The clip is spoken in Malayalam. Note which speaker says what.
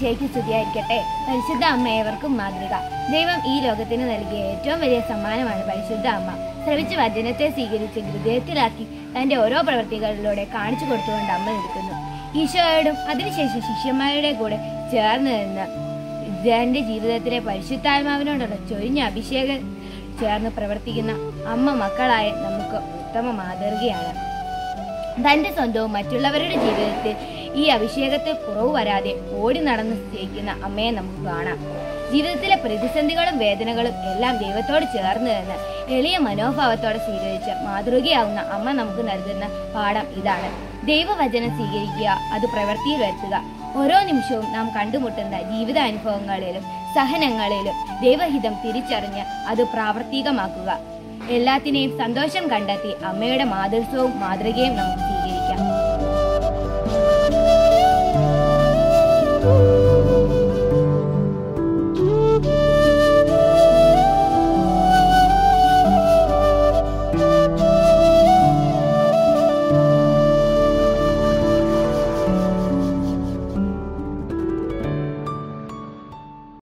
Speaker 1: ഈശോയ്ക്ക് സ്തുതിയായിരിക്കട്ടെ പരിശുദ്ധ അമ്മ ഏവർക്കും മാതൃക ദൈവം ഈ ലോകത്തിന് നൽകിയ ഏറ്റവും വലിയ സമ്മാനമാണ് പരിശുദ്ധ അമ്മ ശ്രവിച്ച വചനത്തെ സ്വീകരിച്ച് ഹൃദയത്തിലാക്കി തന്റെ ഓരോ പ്രവൃത്തികളിലൂടെ കാണിച്ചു കൊടുത്തുകൊണ്ട് അമ്മ നിൽക്കുന്നു ഈശോയോടും അതിനുശേഷം ശിഷ്യന്മാരുടെ കൂടെ ചേർന്ന് നിന്ന് തന്റെ ജീവിതത്തിലെ പരിശുദ്ധാത്മാവിനോടുള്ള ചൊരിഞ്ഞ അഭിഷേകം ചേർന്ന് പ്രവർത്തിക്കുന്ന അമ്മ മക്കളായ നമുക്ക് ഉത്തമ മാതൃകയാണ് തന്റെ സ്വന്തവും മറ്റുള്ളവരുടെ ജീവിതത്തിൽ ഈ അഭിഷേകത്തിൽ കുറവ് വരാതെ ഓടി നടന്ന് സ്നേഹിക്കുന്ന അമ്മയെ നമുക്ക് കാണാം ജീവിതത്തിലെ പ്രതിസന്ധികളും വേദനകളും എല്ലാം ദൈവത്തോട് ചേർന്ന് നിന്ന് എളിയ മനോഭാവത്തോടെ സ്വീകരിച്ച് മാതൃകയാവുന്ന അമ്മ നമുക്ക് നൽകുന്ന പാഠം ഇതാണ് ദൈവവചനം സ്വീകരിക്കുക അത് പ്രവൃത്തിയിൽ വരുത്തുക ഓരോ നിമിഷവും നാം കണ്ടുമുട്ടുന്ന ജീവിതാനുഭവങ്ങളിലും സഹനങ്ങളിലും ദൈവഹിതം തിരിച്ചറിഞ്ഞ് അത് പ്രാവർത്തികമാക്കുക എല്ലാത്തിനെയും സന്തോഷം കണ്ടെത്തി അമ്മയുടെ മാതൃത്വവും മാതൃകയും നമുക്ക് സ്വീകരിക്കാം